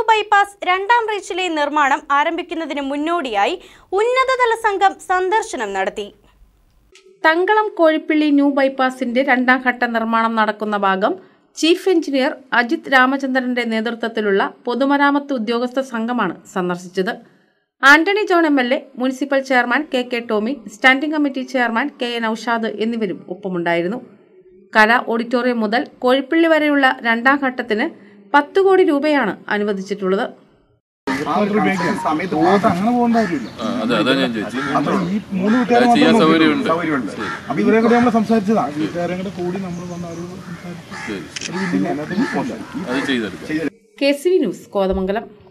Bypass രണ്ടാം റീച്ചിലെ നിർമ്മാണം ആരംഭിക്കുന്നതിന് മുന്നോടിയായി ഉന്നതതല സംഘം സന്ദർശനം നടത്തി തങ്കളം കോഴിപ്പള്ളി ന്യൂ ബൈപ്പാസിന്റെ രണ്ടാം ഘട്ട നിർമ്മാണം നടക്കുന്ന ഭാഗം ചീഫ് എഞ്ചിനീയർ അജിത് രാമചന്ദ്രന്റെ നേതൃത്വത്തിലുള്ള പൊതുമരാമത്ത് ഉദ്യോഗസ്ഥ സംഘമാണ് സന്ദർശിച്ചത് Antony John M L A municipal chairman K K Tomy standing committee chairman K A Noushad എന്നിവരും ഒപ്പമുണ്ടായിരുന്നു കല ഓഡിറ്റോറിയം മുതൽ കോഴിപ്പള്ളി വരെയുള്ള രണ്ടാം ഘട്ടത്തിന് പത്ത് കോടി രൂപയാണ് അനുവദിച്ചിട്ടുള്ളത് സമയത്ത് മാത്രം അങ്ങനെ പോകേണ്ട കാര്യമില്ല ആ, അതെ അതാ ഞാൻ ചോദിച്ചു അപ്പൊ ഈ മൂന്ന് വീട്ടുകാരെ അത് ചെയ്യാൻ മാത്രം സൗകര്യമുണ്ട്. സൗകര്യമുണ്ട് അപ്പൊ ഇവരെ കൂടെ നമ്മൾ സംസാരിച്ചതാ വീട്ടുകാരെ കൂടെ കൂടി നമ്മൾ വന്ന് അവരോട് സംസാരിച്ചു ശരി ഒരു ബില്ലിങ് അതിനകത്ത് ഇല്ല. അത് ചെയ്തെടുക്കാം K C V news Kothamangalam